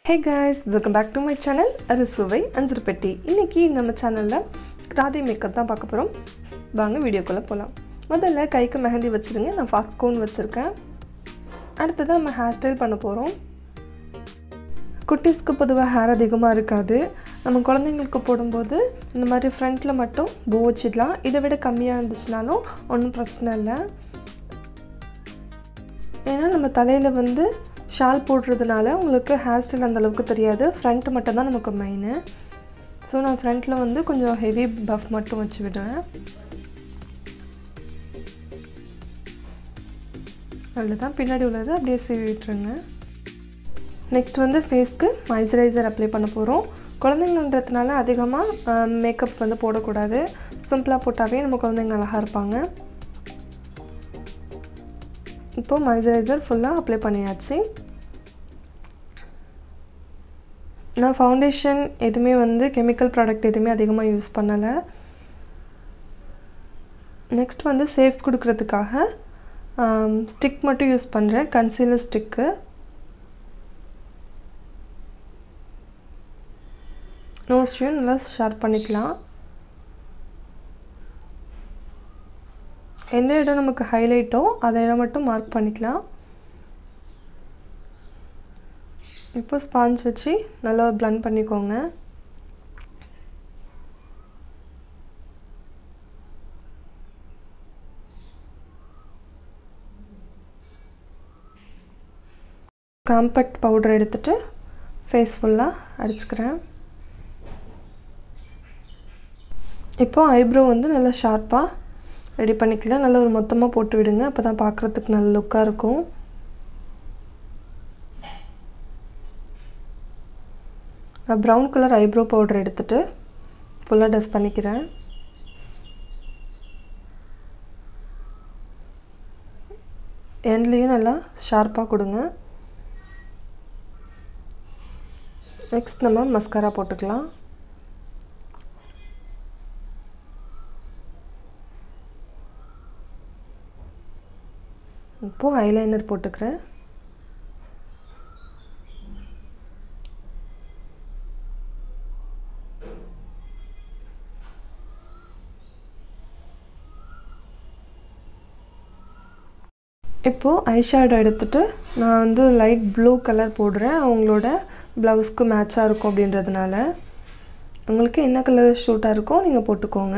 hey guys welcome back to my channel Arisuvai அஞ்சு பெட்டி இன்றைக்கி நம்ம சேனலில் ராதை மேக்கப் தான் பார்க்க போகிறோம் வாங்க வீடியோக்குள்ளே போகலாம் முதல்ல கைக்கு மெஹந்தி வச்சுருங்க நான் ஃபாஸ்ட் கோன் வச்சுருக்கேன் அடுத்தது நம்ம ஹேர் ஸ்டைல் பண்ண போகிறோம் குட்டீஸ்க்கு பொதுவாக ஹேர் அதிகமாக இருக்காது நம்ம குழந்தைங்களுக்கு போடும்போது இந்த மாதிரி ஃப்ரண்ட்டில் மட்டும் பூ வச்சிடலாம் இதை விட கம்மியாக இருந்துச்சுனாலும் ஒன்றும் பிரச்சனை இல்லை ஏன்னா நம்ம தலையில் வந்து ஷால் போடுறதுனால உங்களுக்கு ஹேர் ஸ்டைல் அந்தளவுக்கு தெரியாது ஃப்ரண்ட் மட்டும் தான் நமக்கு மெயினு ஸோ நான் ஃப்ரண்ட்டில் வந்து கொஞ்சம் ஹெவி பஃப் மட்டும் வச்சு விடுறேன் அவ்வளோதான் பின்னாடி உள்ளது அப்படியே சீவி விட்டுருங்க நெக்ஸ்ட் வந்து ஃபேஸ்க்கு மாய்ஸ்சரைசர் அப்ளை பண்ண போகிறோம் குழந்தைங்கன்றதுனால அதிகமாக மேக்கப் வந்து போடக்கூடாது சிம்பிளாக போட்டாவே நம்ம குழந்தைங்க அழகாக இருப்பாங்க இப்போது மாய்ஸ்சரைசர் ஃபுல்லாக அப்ளை பண்ணியாச்சு நான் ஃபவுண்டேஷன் எதுவுமே வந்து கெமிக்கல் ப்ராடக்ட் எதுவுமே அதிகமாக யூஸ் பண்ணலை நெக்ஸ்ட் வந்து சேஃப் கொடுக்கறதுக்காக ஸ்டிக் மட்டும் யூஸ் பண்ணுறேன் கன்சீலர் ஸ்டிக்கு நோஸ்டையும் நல்லா ஷார்ப் பண்ணிக்கலாம் எந்த இடம் நமக்கு ஹைலைட்டோ அதை இடம் மட்டும் மார்க் பண்ணிக்கலாம் இப்போ ஸ்பாஞ்ச் வச்சு நல்லா ப்ளண்ட் பண்ணிக்கோங்க காம்பேக்ட் பவுடர் எடுத்துகிட்டு ஃபேஸ் ஃபுல்லாக அடிச்சுக்கிறேன் இப்போது ஐப்ரோ வந்து நல்லா ஷார்ப்பாக ரெடி பண்ணிக்கலாம் நல்லா ஒரு மொத்தமாக போட்டு விடுங்க அப்போ தான் பார்க்குறதுக்கு நல்ல லுக்காக இருக்கும் நான் ப்ரௌன் கலர் ஐப்ரோ பவுடர் எடுத்துகிட்டு ஃபுல்லாக டஸ்ட் பண்ணிக்கிறேன் எண்ட்லேயும் நல்லா ஷார்ப்பாக கொடுங்க நெக்ஸ்ட் நம்ம மஸ்காரா போட்டுக்கலாம் இப்போது ஐலைனர் போட்டுக்கிறேன் இப்போது ஐஷேடோ எடுத்துகிட்டு நான் வந்து லைட் ப்ளூ கலர் போடுறேன் அவங்களோட ப்ளவுஸ்க்கு மேட்சாக இருக்கும் அப்படின்றதுனால உங்களுக்கு என்ன கலர் ஷூட்டாக இருக்கோ நீங்கள் போட்டுக்கோங்க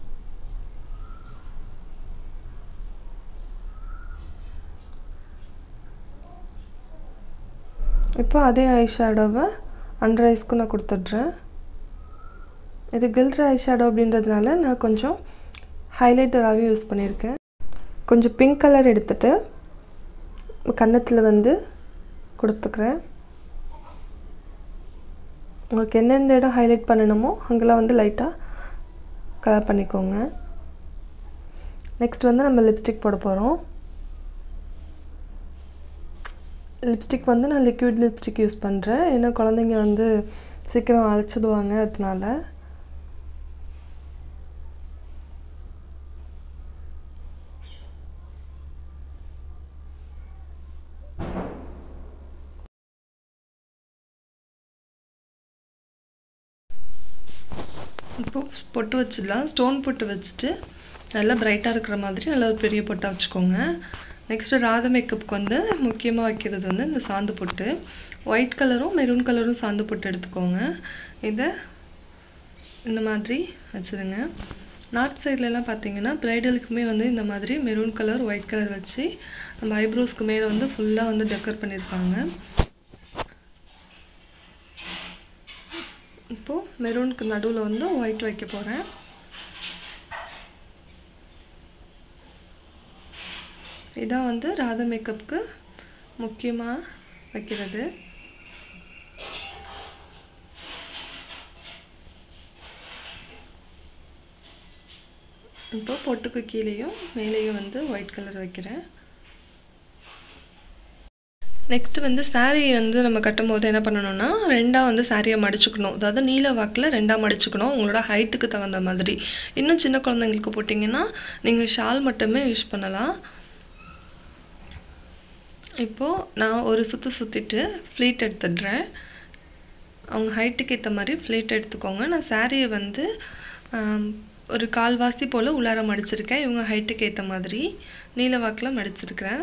இப்போ அதே ஐ ஷேடோவை அண்டர் ஐஸ்க்கு நான் கொடுத்துட்றேன் இது கில்ட்ரு ஐ ஷேடோ அப்படின்றதுனால நான் கொஞ்சம் ஹைலைட்டராகவே யூஸ் பண்ணியிருக்கேன் கொஞ்சம் பிங்க் கலர் எடுத்துகிட்டு கன்னத்தில் வந்து கொடுத்துக்கிறேன் உங்களுக்கு எந்தெந்த இடம் ஹைலைட் பண்ணணுமோ அங்கெல்லாம் வந்து லைட்டாக கலர் பண்ணிக்கோங்க நெக்ஸ்ட் வந்து நம்ம லிப்ஸ்டிக் போட போகிறோம் லிப்ஸ்டிக் வந்து நான் லிக்விட் லிப்ஸ்டிக் யூஸ் பண்ணுறேன் ஏன்னா குழந்தைங்க வந்து சீக்கிரம் அழைச்சிடுவாங்க அதனால இப்போது பொட்டு வச்சிடலாம் ஸ்டோன் பொட்டு வச்சுட்டு நல்லா பிரைட்டாக இருக்கிற மாதிரி நல்லா ஒரு பெரிய பொட்டாக வச்சுக்கோங்க நெக்ஸ்ட்டு ராத மேக்கப்புக்கு வந்து முக்கியமாக வைக்கிறது வந்து இந்த சாந்து பொட்டு ஒயிட் கலரும் மெரூன் கலரும் சாந்து பொட்டு எடுத்துக்கோங்க இதை இந்த மாதிரி வச்சுருங்க நார்த் சைட்லலாம் பார்த்தீங்கன்னா ப்ரைடலுக்குமே வந்து இந்த மாதிரி மெரூன் கலர் ஒயிட் கலர் வச்சு நம்ம ஐப்ரோஸ்க்கு மேலே வந்து ஃபுல்லாக வந்து டெக்கர் பண்ணியிருப்பாங்க இப்போது மெரூனுக்கு நடுவில் வந்து ஒயிட் வைக்க போகிறேன் இதான் வந்து ராதா மேக்கப்புக்கு முக்கியமாக வைக்கிறது இப்போ பொட்டுக்கு கீழேயும் மேலேயும் வந்து ஒயிட் கலர் வைக்கிறேன் நெக்ஸ்ட்டு வந்து சாரீ வந்து நம்ம கட்டும் போது என்ன பண்ணணும்னா ரெண்டாக வந்து சாரியை மடிச்சுக்கணும் அதாவது நீல வாக்கில் ரெண்டாக மடிச்சுக்கணும் உங்களோட ஹைட்டுக்கு தகுந்த மாதிரி இன்னும் சின்ன குழந்தைங்களுக்கு போட்டிங்கன்னா நீங்கள் ஷால் மட்டுமே யூஸ் பண்ணலாம் இப்போது நான் ஒரு சுற்று சுற்றிட்டு ஃப்ளீட் எடுத்துடுறேன் அவங்க ஹைட்டுக்கு ஏற்ற மாதிரி ஃப்ளீட் எடுத்துக்கோங்க நான் சாரியை வந்து ஒரு கால்வாசி போல் உள்ளார மடிச்சிருக்கேன் இவங்க ஹைட்டுக்கு ஏற்ற மாதிரி நீல வாக்கில் மடிச்சிருக்கிறேன்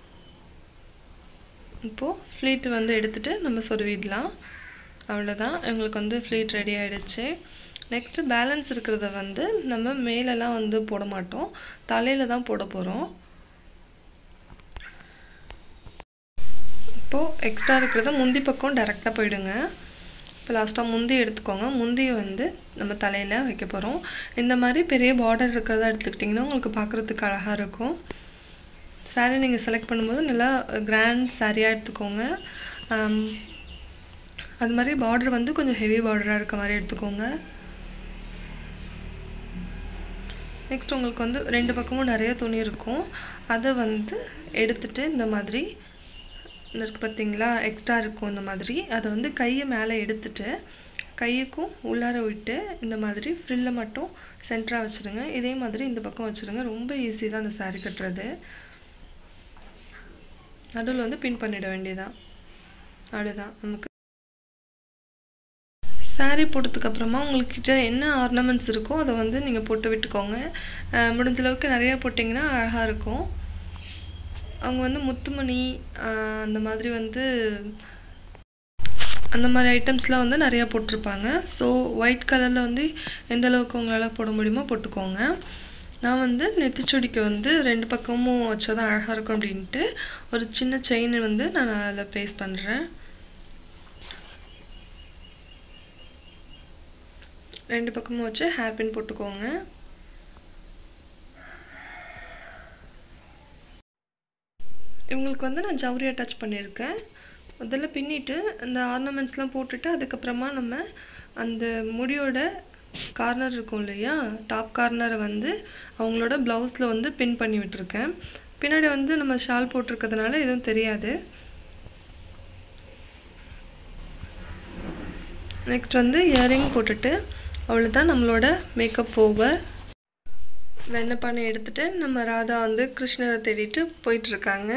இப்போது ஃப்ளீட் வந்து எடுத்துகிட்டு நம்ம சொருவிடலாம் அவ்வளோதான் எங்களுக்கு வந்து ஃப்ளீட் ரெடி ஆகிடுச்சு நெக்ஸ்ட்டு பேலன்ஸ் இருக்கிறத வந்து நம்ம மேலெலாம் வந்து போட மாட்டோம் தலையில் தான் போட போகிறோம் இப்போது எக்ஸ்ட்ரா இருக்கிறத முந்தி பக்கம் டேரெக்டாக போயிடுங்க இப்போ லாஸ்ட்டாக முந்தி எடுத்துக்கோங்க முந்தியை வந்து நம்ம தலையில் வைக்க போகிறோம் இந்த மாதிரி பெரிய பார்டர் இருக்கிறதா எடுத்துக்கிட்டிங்கன்னா உங்களுக்கு பார்க்குறதுக்கு அழகாக இருக்கும் சாரீ நீங்கள் செலக்ட் பண்ணும்போது நல்லா கிராண்ட் சாரியாக எடுத்துக்கோங்க அது மாதிரி பார்டர் வந்து கொஞ்சம் ஹெவி பார்டராக இருக்க மாதிரி எடுத்துக்கோங்க நெக்ஸ்ட் உங்களுக்கு வந்து ரெண்டு பக்கமும் நிறைய துணி இருக்கும் அதை வந்து எடுத்துட்டு இந்த மாதிரி இருக்கு பார்த்தீங்களா எக்ஸ்ட்ரா இருக்கும் இந்த மாதிரி அதை வந்து கையை மேலே எடுத்துட்டு கையுக்கும் உள்ளார விட்டு இந்த மாதிரி ஃப்ரில்லை மட்டும் சென்டராக வச்சுருங்க இதே மாதிரி இந்த பக்கம் வச்சுருங்க ரொம்ப ஈஸி தான் அந்த சாரீ கட்டுறது நடுவில் வந்து பின் பண்ணிட வேண்டியதான் அவ்வளோதான் நமக்கு சாரீ போட்டதுக்கப்புறமா உங்கள்கிட்ட என்ன ஆர்னமெண்ட்ஸ் இருக்கோ அதை வந்து நீங்கள் போட்டு விட்டுக்கோங்க முடிஞ்ச அளவுக்கு நிறையா போட்டிங்கன்னா அழகாக இருக்கும் அவங்க வந்து முத்துமணி அந்த மாதிரி வந்து அந்த மாதிரி ஐட்டம்ஸ்லாம் வந்து நிறையா போட்டிருப்பாங்க ஸோ ஒயிட் கலரில் வந்து எந்த அளவுக்கு உங்களால் போட முடியுமோ போட்டுக்கோங்க நான் வந்து நெத்திச்சுடிக்கு வந்து ரெண்டு பக்கமும் வச்சா தான் அழகாக இருக்கும் அப்படின்ட்டு ஒரு சின்ன செயின் வந்து நான் அதில் ப்ளேஸ் பண்ணுறேன் ரெண்டு பக்கமும் வச்சு ஹேர் பின் போட்டுக்கோங்க இவங்களுக்கு வந்து நான் ஜவுரி அட்டாச் பண்ணியிருக்கேன் முதல்ல பின்னிட்டு அந்த ஆர்னமெண்ட்ஸ்லாம் போட்டுட்டு அதுக்கப்புறமா நம்ம அந்த முடியோட கார்னர் இருக்கும் இல்லையா டாப் கார்னரை வந்து அவங்களோட ப்ளவுஸில் வந்து பின் பண்ணி விட்டுருக்கேன் பின்னாடி வந்து நம்ம ஷால் போட்டிருக்கிறதுனால எதுவும் தெரியாது நெக்ஸ்ட் வந்து இயரிங் போட்டுட்டு அவ்வளோதான் நம்மளோட மேக்கப் ஓவர் வெண்ணப்பானை எடுத்துட்டு நம்ம ராதா வந்து கிருஷ்ணரை தேடிட்டு போயிட்டுருக்காங்க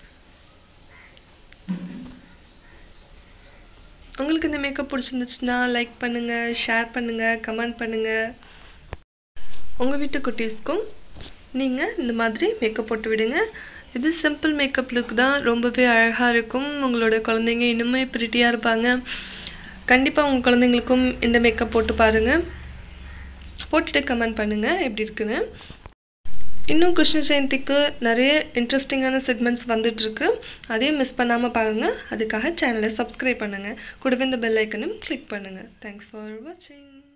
உங்களுக்கு இந்த மேக்கப் பிடிச்சிருந்துச்சுன்னா லைக் பண்ணுங்கள் ஷேர் பண்ணுங்கள் கமெண்ட் பண்ணுங்கள் உங்கள் வீட்டு குட்டீஸ்க்கும் நீங்கள் இந்த மாதிரி மேக்கப் போட்டு விடுங்க இது சிம்பிள் மேக்கப் லுக் தான் ரொம்பவே அழகாக இருக்கும் உங்களோட குழந்தைங்க இன்னுமே ப்ரிட்டியாக இருப்பாங்க கண்டிப்பாக உங்கள் குழந்தைங்களுக்கும் இந்த மேக்கப் போட்டு பாருங்கள் போட்டுட்டு கமெண்ட் பண்ணுங்கள் எப்படி இருக்குன்னு இன்னும் கிருஷ்ண ஜெயந்திக்கு நிறைய இன்ட்ரெஸ்டிங்கான செக்மெண்ட்ஸ் வந்துட்டுருக்கு அதையும் மிஸ் பண்ணாமல் பாருங்கள் அதுக்காக சேனலை சப்ஸ்கிரைப் பண்ணுங்கள் கூடவே இந்த பெல் ஐக்கனும் கிளிக் பண்ணுங்கள் தேங்க்ஸ் ஃபார் வாட்சிங்